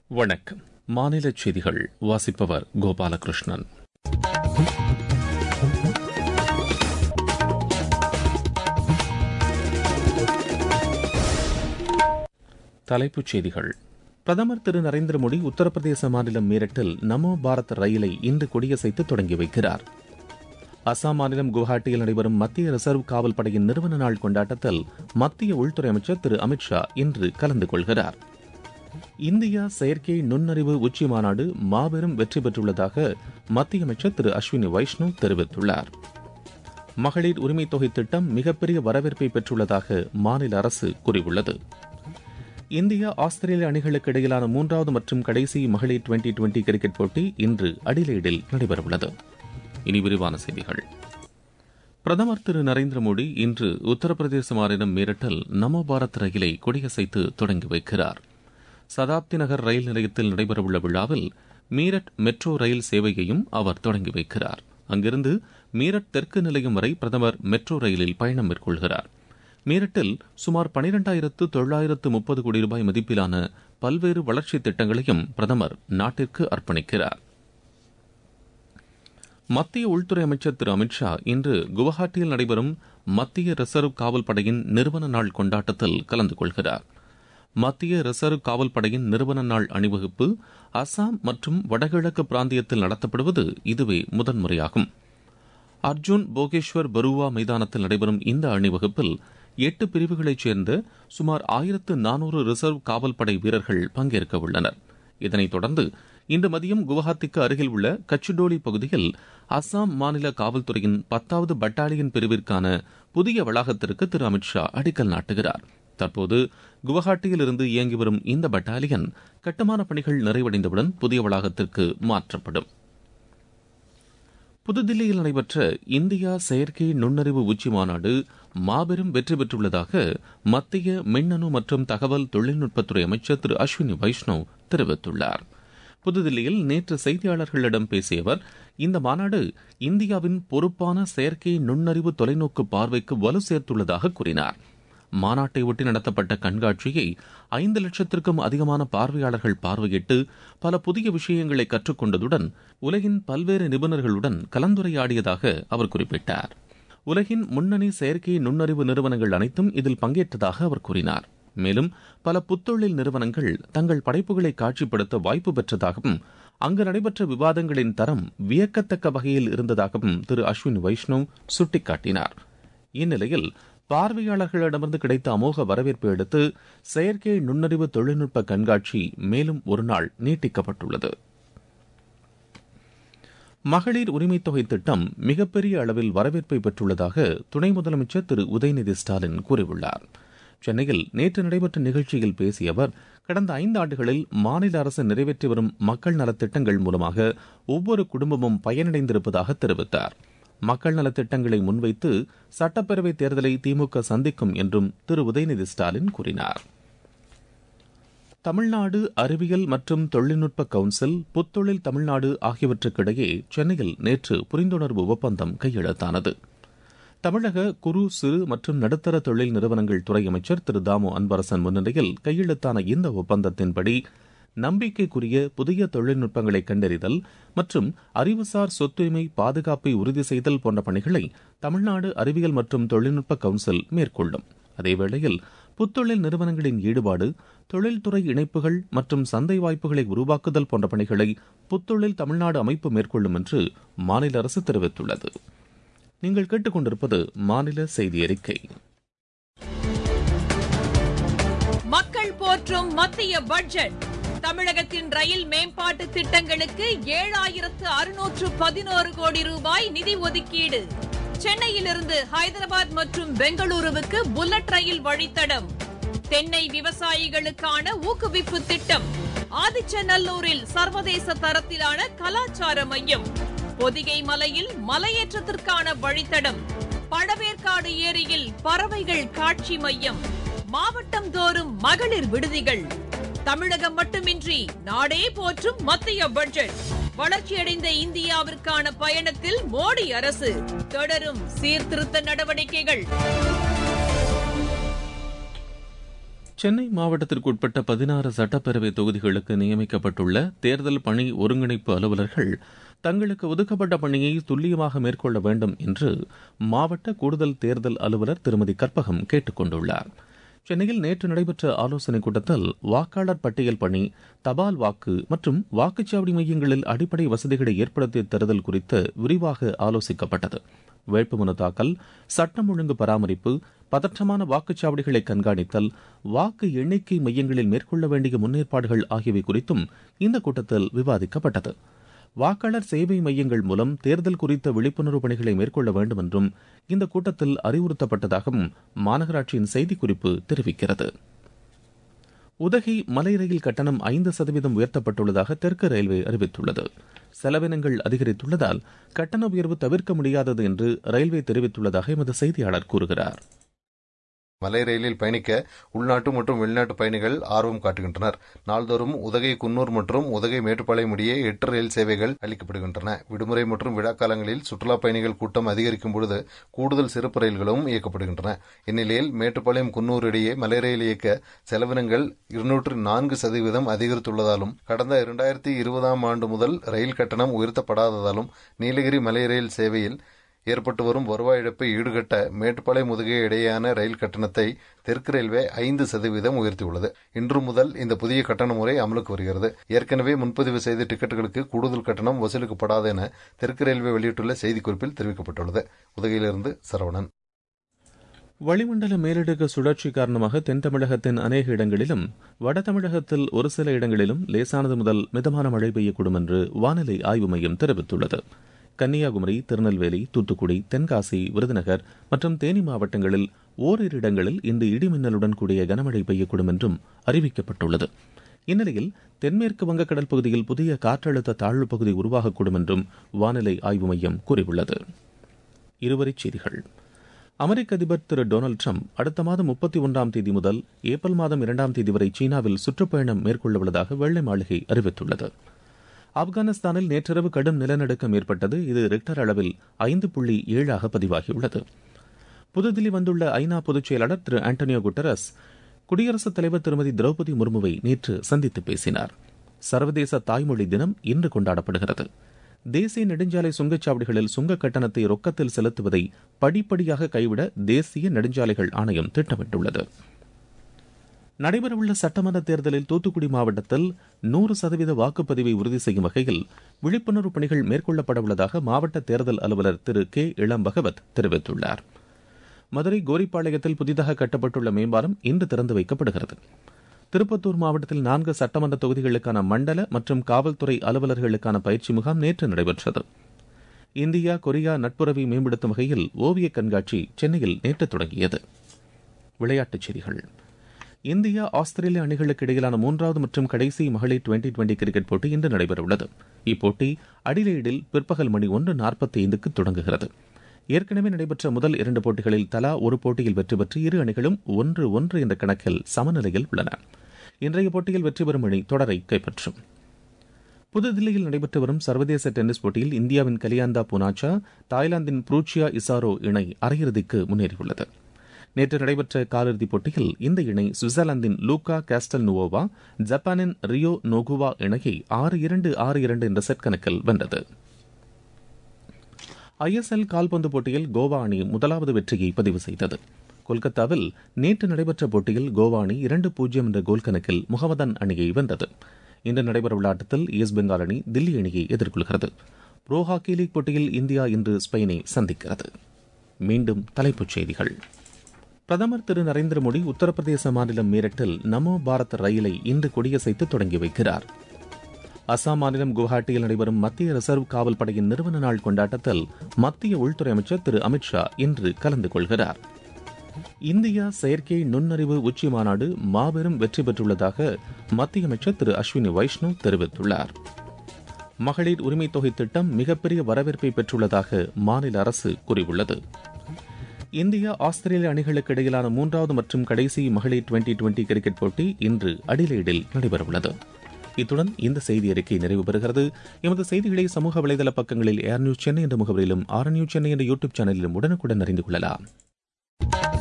வணக்கம் மாநில செய்திகள் வாசிப்பவர் கோபாலகிருஷ்ணன் தலைப்புச் செய்திகள் பிரதமர் திரு நரேந்திர மோடி உத்தரப்பிரதேச மாநிலம் மீரட்டில் நமோ பாரத் ரயிலை இன்று கொடியசைத்து தொடங்கி வைக்கிறார் அசாம் மாநிலம் குவஹாட்டியில் நடைபெறும் மத்திய ரிசர்வ் காவல் படையின் நிறுவன நாள் கொண்டாட்டத்தில் மத்திய உள்துறை அமைச்சர் திரு அமித்ஷா இன்று கலந்து கொள்கிறார் இந்தியா செயற்கை நுண்ணறிவு உச்சி மாநாடு மாபெரும் வெற்றி பெற்றுள்ளதாக மத்திய அமைச்சர் திரு அஸ்வினி வைஷ்ணவ் தெரிவித்துள்ளார் மகளிர் உரிமைத் தொகை திட்டம் மிகப்பெரிய வரவேற்பை பெற்றுள்ளதாக மாநில அரசு கூறியுள்ளது இந்தியா ஆஸ்திரேலிய அணிகளுக்கு இடையிலான மூன்றாவது மற்றும் கடைசி மகளிர் டுவெண்டி டுவெண்டி கிரிக்கெட் போட்டி இன்று அடிலைடில் நடைபெறவுள்ளது இனி விரிவான செய்திகள் பிரதமர் திரு நரேந்திர மோடி இன்று உத்தரப்பிரதேச மாநிலம் மீரட்டில் நமோ பாரத் ரயிலை கொடியசைத்து தொடங்கி வைக்கிறார் சதாப்தி நகர் ரயில் நிலையத்தில் நடைபெறவுள்ள விழாவில் மீரட் மெட்ரோ ரயில் சேவையையும் அவர் தொடங்கி வைக்கிறார் அங்கிருந்து மீரட் தெற்கு நிலையம் வரை பிரதமர் மெட்ரோ ரயிலில் பயணம் மேற்கொள்கிறார் மீரட்டில் சுமார் பனிரெண்டாயிரத்து தொள்ளாயிரத்து முப்பது கோடி ரூபாய் மதிப்பிலான பல்வேறு வளர்ச்சித் திட்டங்களையும் பிரதமர் நாட்டிற்கு அர்ப்பணிக்கிறார் மத்திய உள்துறை அமைச்சர் திரு அமித்ஷா இன்று குவஹாட்டியில் நடைபெறும் மத்திய ரிசர்வ் காவல் படையின் நிறுவன நாள் கொண்டாட்டத்தில் கலந்து கொள்கிறார் மத்திய ரிசர்வ் காவல் படையின் நிறுவன நாள் அணிவகுப்பு அசாம் மற்றும் வடகிழக்கு பிராந்தியத்தில் நடத்தப்படுவது இதுவே முதன்முறையாகும் அர்ஜுன் போகேஸ்வர் பருவா மைதானத்தில் நடைபெறும் இந்த அணிவகுப்பில் எட்டு பிரிவுகளைச் சேர்ந்த சுமார் ஆயிரத்து நானூறு ரிசர்வ் காவல் படை வீரர்கள் பங்கேற்க உள்ளனர் இதனைத் தொடர்ந்து இன்று மதியம் குவஹாத்திக்கு அருகில் உள்ள கச்சுடோலி பகுதியில் அசாம் மாநில காவல்துறையின் பத்தாவது பட்டாலியன் பிரிவிற்கான புதிய வளாகத்திற்கு திரு அமித்ஷா அடிக்கல் நாட்டுகிறார் தற்போது குவஹாட்டியில் இருந்து இயங்கி வரும் இந்த பட்டாலியன் கட்டுமான பணிகள் நிறைவடைந்தவுடன் புதிய வளாகத்திற்கு மாற்றப்படும் புதுதில்லியில் நடைபெற்ற இந்தியா செயற்கை நுண்ணறிவு உச்சி மாநாடு மாபெரும் வெற்றி பெற்றுள்ளதாக மத்திய மின்னணு மற்றும் தகவல் தொழில்நுட்பத்துறை அமைச்சர் திரு அஸ்வினி வைஷ்ணவ் தெரிவித்துள்ளார் புதுதில்லியில் நேற்று செய்தியாளர்களிடம் பேசிய அவர் இந்த மாநாடு இந்தியாவின் பொறுப்பான செயற்கை நுண்ணறிவு தொலைநோக்கு பார்வைக்கு வலு சேர்த்துள்ளதாக கூறினார் மாநாட்டை ஒட்டி நடத்தப்பட்ட கண்காட்சியை ஐந்து லட்சத்திற்கும் அதிகமான பார்வையாளர்கள் பார்வையிட்டு பல புதிய விஷயங்களை கற்றுக்கொண்டதுடன் உலகின் பல்வேறு நிபுணர்களுடன் கலந்துரையாடியதாக அவர் குறிப்பிட்டார் உலகின் முன்னணி செயற்கை நுண்ணறிவு நிறுவனங்கள் அனைத்தும் இதில் பங்கேற்றதாக அவர் கூறினார் மேலும் பல புத்தொழில் நிறுவனங்கள் தங்கள் படைப்புகளை காட்சிப்படுத்த வாய்ப்பு பெற்றதாகவும் அங்கு நடைபெற்ற விவாதங்களின் தரம் வியக்கத்தக்க வகையில் இருந்ததாகவும் திரு அஸ்வின் வைஷ்ணவ் சுட்டிக்காட்டினார் இந்நிலையில் பார்வையாளர்களிடமிருந்து கிடைத்த அமோக வரவேற்பை அடுத்து செயற்கை நுண்ணறிவு தொழில்நுட்ப கண்காட்சி மேலும் ஒரு நாள் நீட்டிக்கப்பட்டுள்ளது மகளிர் உரிமைத் தொகை திட்டம் மிகப்பெரிய அளவில் வரவேற்பை பெற்றுள்ளதாக துணை முதலமைச்சர் திரு உதயநிதி ஸ்டாலின் கூறியுள்ளார் சென்னையில் நேற்று நடைபெற்ற நிகழ்ச்சியில் பேசிய அவர் கடந்த ஐந்து ஆண்டுகளில் மாநில அரசு நிறைவேற்றி வரும் மக்கள் நலத்திட்டங்கள் மூலமாக ஒவ்வொரு குடும்பமும் பயனடைந்திருப்பதாக தெரிவித்தார் மக்கள் நலத்திட்டங்களை முன்வைத்து சட்டப்பேரவை தேர்தலை திமுக சந்திக்கும் என்றும் திரு உதயநிதி ஸ்டாலின் கூறினார் தமிழ்நாடு அறிவியல் மற்றும் தொழில்நுட்ப கவுன்சில் புத்தொழில் தமிழ்நாடு ஆகியவற்றுக்கிடையே சென்னையில் நேற்று புரிந்துணர்வு ஒப்பந்தம் கையெழுத்தானது தமிழக குறு சிறு மற்றும் நடுத்தர தொழில் நிறுவனங்கள் துறை அமைச்சர் திரு தாமு அன்பரசன் முன்னிலையில் கையெழுத்தான இந்த ஒப்பந்தத்தின்படி நம்பிக்கைக்குரிய புதிய தொழில்நுட்பங்களை கண்டறிதல் மற்றும் அறிவுசார் சொத்துரிமை பாதுகாப்பை உறுதி செய்தல் போன்ற பணிகளை தமிழ்நாடு அறிவியல் மற்றும் தொழில்நுட்ப கவுன்சில் மேற்கொள்ளும் அதேவேளையில் புத்தொழில் நிறுவனங்களின் ஈடுபாடு தொழில்துறை இணைப்புகள் மற்றும் சந்தை வாய்ப்புகளை உருவாக்குதல் போன்ற பணிகளை புத்தொழில் தமிழ்நாடு அமைப்பு மேற்கொள்ளும் என்று மாநில அரசு தெரிவித்துள்ளது நீங்கள் கேட்டுக்கொண்டிருப்பது மாநில செய்தி அறிக்கை மக்கள் போற்றும் மத்திய பட்ஜெட் தமிழகத்தின் ரயில் மேம்பாட்டு திட்டங்களுக்கு ஏழாயிரத்து அறுநூற்று பதினோரு கோடி ரூபாய் நிதி ஒதுக்கீடு சென்னையிலிருந்து ஹைதராபாத் மற்றும் பெங்களூருவுக்கு புல்லட் ரயில் வழித்தடம் தென்னை விவசாயிகளுக்கான ஊக்குவிப்பு திட்டம் ஆதிச்சநல்லூரில் சர்வதேச தரத்திலான கலாச்சார மையம் பொதிகை மலையில் மலையேற்றத்திற்கான வழித்தடம் பழவேற்காடு ஏரியில் பறவைகள் காட்சி மையம் மாவட்டம் தோறும் மகளிர் விடுதிகள் தமிழகம் மட்டுமின்றி நாடே போற்றும் மத்திய பட்ஜெட் வளர்ச்சியடைந்த இந்தியாவிற்கான பயணத்தில் மோடி அரசு தொடரும் சீர்திருத்த நடவடிக்கைகள் சென்னை மாவட்டத்திற்கு உட்பட்ட பதினாறு சட்டப்பேரவை தொகுதிகளுக்கு நியமிக்கப்பட்டுள்ள தேர்தல் பணி ஒருங்கிணைப்பு அலுவலர்கள் தங்களுக்கு ஒதுக்கப்பட்ட பணியை துல்லியமாக மேற்கொள்ள வேண்டும் என்று மாவட்ட கூடுதல் தேர்தல் அலுவலர் திருமதி கற்பகம் கேட்டுக் கொண்டுள்ளார் சென்னையில் நேற்று நடைபெற்ற ஆலோசனைக் கூட்டத்தில் வாக்காளர் பட்டியல் பணி தபால் வாக்கு மற்றும் வாக்குச்சாவடி மையங்களில் அடிப்படை வசதிகளை ஏற்படுத்தி தருதல் குறித்து விரிவாக ஆலோசிக்கப்பட்டது வேட்புமனு தாக்கல் சட்டம் ஒழுங்கு பராமரிப்பு பதற்றமான வாக்குச்சாவடிகளை கண்காணித்தல் வாக்கு எண்ணிக்கை மையங்களில் மேற்கொள்ள வேண்டிய முன்னேற்பாடுகள் ஆகியவை குறித்தும் இந்த கூட்டத்தில் விவாதிக்கப்பட்டது வாக்காளர் சேவை மையங்கள் மூலம் தேர்தல் குறித்த விழிப்புணர்வு பணிகளை மேற்கொள்ள வேண்டும் என்றும் இந்த கூட்டத்தில் அறிவுறுத்தப்பட்டதாகவும் மாநகராட்சியின் செய்திக்குறிப்பு தெரிவிக்கிறது உதகை மலை ரயில் கட்டணம் ஐந்து சதவீதம் உயர்த்தப்பட்டுள்ளதாக தெற்கு ரயில்வே அறிவித்துள்ளது செலவினங்கள் அதிகரித்துள்ளதால் கட்டண உயர்வு தவிர்க்க முடியாதது என்று ரயில்வே தெரிவித்துள்ளதாக எமது செய்தியாளர் கூறுகிறார் மலை ரயிலில் பயணிக்க உள்நாட்டு மற்றும் வெளிநாட்டு பயணிகள் ஆர்வம் காட்டுகின்றனர் நாள்தோறும் உதகை குன்னூர் மற்றும் உதகை மேட்டுப்பாளையம் இடையே எட்டு ரயில் சேவைகள் அளிக்கப்படுகின்றன விடுமுறை மற்றும் விழாக்காலங்களில் சுற்றுலா பயணிகள் கூட்டம் அதிகரிக்கும் பொழுது கூடுதல் சிறப்பு ரயில்களும் இயக்கப்படுகின்றன இந்நிலையில் மேட்டுப்பாளையம் குன்னூர் இடையே மலை ரயில் இயக்க செலவினங்கள் இருநூற்று நான்கு சதவீதம் அதிகரித்துள்ளதாலும் கடந்த இரண்டாயிரத்தி இருபதாம் ஆண்டு முதல் ரயில் கட்டணம் உயர்த்தப்படாததாலும் நீலகிரி மலை ரயில் சேவையில் ஏற்பட்டு வரும் வருவாய் இழப்பை ஈடுகட்ட மேட்டுப்பாளையம் முதுகை இடையேயான ரயில் கட்டணத்தை தெற்கு ரயில்வே ஐந்து சதவீதம் உயர்த்தியுள்ளது இன்று முதல் இந்த புதிய கட்டண முறை அமலுக்கு வருகிறது ஏற்கனவே முன்பதிவு செய்த டிக்கெட்டுகளுக்கு கூடுதல் கட்டணம் வசூலிக்கப்படாது என தெற்கு ரயில்வே வெளியிட்டுள்ள செய்திக்குறிப்பில் தெரிவிக்கப்பட்டுள்ளது உதகையிலிருந்து சரவணன் வளிமண்டல மேலடுக்கு சுழற்சி காரணமாக தென் தமிழகத்தின் அநேக இடங்களிலும் வட தமிழகத்தில் ஒரு சில இடங்களிலும் லேசானது முதல் மிதமான மழை பெய்யக்கூடும் என்று வானிலை ஆய்வு மையம் தெரிவித்துள்ளது கன்னியாகுமரி திருநெல்வேலி தூத்துக்குடி தென்காசி விருதுநகர் மற்றும் தேனி மாவட்டங்களில் ஓரிரு இடங்களில் இன்று இடிமின்னலுடன் கூடிய கனமழை பெய்யக்கூடும் என்றும் அறிவிக்கப்பட்டுள்ளது இந்நிலையில் தென்மேற்கு வங்கக்கடல் பகுதியில் புதிய காற்றழுத்த தாழ்வு பகுதி உருவாகக்கூடும் என்றும் வானிலை ஆய்வு மையம் கூறியுள்ளது இருவரிச் செய்திகள் அமெரிக்க அதிபர் திரு டொனால்டு ட்ரம்ப் அடுத்த மாதம் முப்பத்தி ஒன்றாம் தேதி முதல் ஏப்ரல் மாதம் இரண்டாம் தேதி வரை சீனாவில் சுற்றுப்பயணம் மேற்கொள்ளவுள்ளதாக வெள்ளை மாளிகை அறிவித்துள்ளது ஆப்கானிஸ்தானில் நேற்றிரவு கடும் நிலநடுக்கம் ஏற்பட்டது இது ரிக்டர் அளவில் ஐந்து புள்ளி ஏழாக பதிவாகியுள்ளது புதுதில்லி வந்துள்ள ஐநா பொதுச் செயலாளர் திரு ஆண்டனியோ குட்டரஸ் குடியரசுத் தலைவர் திருமதி திரௌபதி முர்முவை நேற்று சந்தித்து பேசினார் சர்வதேச தாய்மொழி தினம் இன்று கொண்டாடப்படுகிறது தேசிய நெடுஞ்சாலை சுங்கச்சாவடிகளில் சுங்க கட்டணத்தை ரொக்கத்தில் செலுத்துவதை படிப்படியாக கைவிட தேசிய நெடுஞ்சாலைகள் ஆணையம் திட்டமிட்டுள்ளது நடைபெறவுள்ள சட்டமன்ற தேர்தலில் தூத்துக்குடி மாவட்டத்தில் நூறு சதவீத வாக்குப்பதிவை உறுதி செய்யும் வகையில் விழிப்புணர்வு பணிகள் மேற்கொள்ளப்பட உள்ளதாக மாவட்ட தேர்தல் அலுவலர் திரு கே இளம் பகவத் தெரிவித்துள்ளார் மதுரை கோரிப்பாளையத்தில் புதிதாக கட்டப்பட்டுள்ள மேம்பாலம் இன்று திறந்து வைக்கப்படுகிறது திருப்பத்தூர் மாவட்டத்தில் நான்கு சட்டமன்ற தொகுதிகளுக்கான மண்டல மற்றும் காவல்துறை அலுவலர்களுக்கான பயிற்சி முகாம் நேற்று நடைபெற்றது இந்தியா கொரியா நட்புறவை மேம்படுத்தும் வகையில் ஓவிய கண்காட்சி சென்னையில் நேற்று தொடங்கியது விளையாட்டுச் செய்திகள் இந்தியா ஆஸ்திரேலியா அணிகளுக்கு இடையிலான மூன்றாவது மற்றும் கடைசி மகளிர் டுவெண்டி டுவெண்டி கிரிக்கெட் போட்டி இன்று நடைபெறவுள்ளது இப்போட்டி அடிலேடில் பிற்பகல் மணி ஒன்று நாற்பத்தி ஐந்துக்கு தொடங்குகிறது ஏற்கனவே நடைபெற்ற முதல் இரண்டு போட்டிகளில் தலா ஒரு போட்டியில் வெற்றி பெற்று இரு அணிகளும் ஒன்று ஒன்று என்ற கணக்கில் சமநிலையில் உள்ளன இன்றைய போட்டியில் வெற்றி பெறும் அணி தொடரை கைப்பற்றும் புதுதில்லியில் நடைபெற்று வரும் சர்வதேச டென்னிஸ் போட்டியில் இந்தியாவின் கலியாந்தா புனாச்சா தாய்லாந்தின் ப்ரூச்சியா இசாரோ இணை அரையிறுதிக்கு முன்னேறியுள்ளது நேற்று நடைபெற்ற காலிறுதிப் போட்டியில் இந்த இணை சுவிட்சர்லாந்தின் லூகா கேஸ்டல் நுவோவா ஜப்பானின் ரியோ நோகுவா இணையை ஆறு இரண்டு ஆறு இரண்டு என்ற செட் கணக்கில் வென்றது ஐஎஸ்எல் கால்பந்து போட்டியில் கோவா அணி முதலாவது வெற்றியை பதிவு செய்தது கொல்கத்தாவில் நேற்று நடைபெற்ற போட்டியில் கோவா அணி இரண்டு பூஜ்ஜியம் என்ற கோல் கணக்கில் முகமதன் அணியை வென்றது இன்று நடைபெறவுள்ள ஆட்டத்தில் ஈஸ்ட் பெங்கால் அணி தில்லி அணியை எதிர்கொள்கிறது ப்ரோ ஹாக்கி லீக் போட்டியில் இந்தியா இன்று ஸ்பெயினை சந்திக்கிறது மீண்டும் தலைப்புச் செய்திகள் பிரதமர் திரு நரேந்திர மோடி உத்தரப்பிரதேச மாநிலம் மீரட்டில் நமோ பாரத் ரயிலை இன்று கொடியசைத்து தொடங்கி வைக்கிறார் அசாம் மாநிலம் குவஹாட்டியில் நடைபெறும் மத்திய ரிசர்வ் காவல் படையின் நிறுவன நாள் கொண்டாட்டத்தில் மத்திய உள்துறை அமைச்சர் திரு அமித்ஷா இன்று கலந்து கொள்கிறார் இந்தியா செயற்கை நுண்ணறிவு உச்சி மாநாடு மாபெரும் வெற்றி பெற்றுள்ளதாக மத்திய அமைச்சர் திரு அஸ்வினி வைஷ்ணவ் தெரிவித்துள்ளார் மகளிர் உரிமைத் தொகை திட்டம் மிகப்பெரிய வரவேற்பை பெற்றுள்ளதாக மாநில அரசு கூறியுள்ளது இந்தியா ஆஸ்திரேலிய அணிகளுக்கு இடையிலான மூன்றாவது மற்றும் கடைசி மகளிர் டுவெண்டி டுவெண்டி கிரிக்கெட் போட்டி இன்று அடிலேடில் நடைபெறவுள்ளது இத்துடன் இந்த செய்தி அறிக்கை நிறைவு பெறுகிறது எமது செய்திகளை சமூக வலைதள பக்கங்களில் ஏர் நியூஸ் சென்னை என்ற முகவரியிலும் ஆர் நியூஸ் சென்னை என்ற யூடியூப் சேனலிலும் உடனுக்குடன் அறிந்து கொள்ளலாம்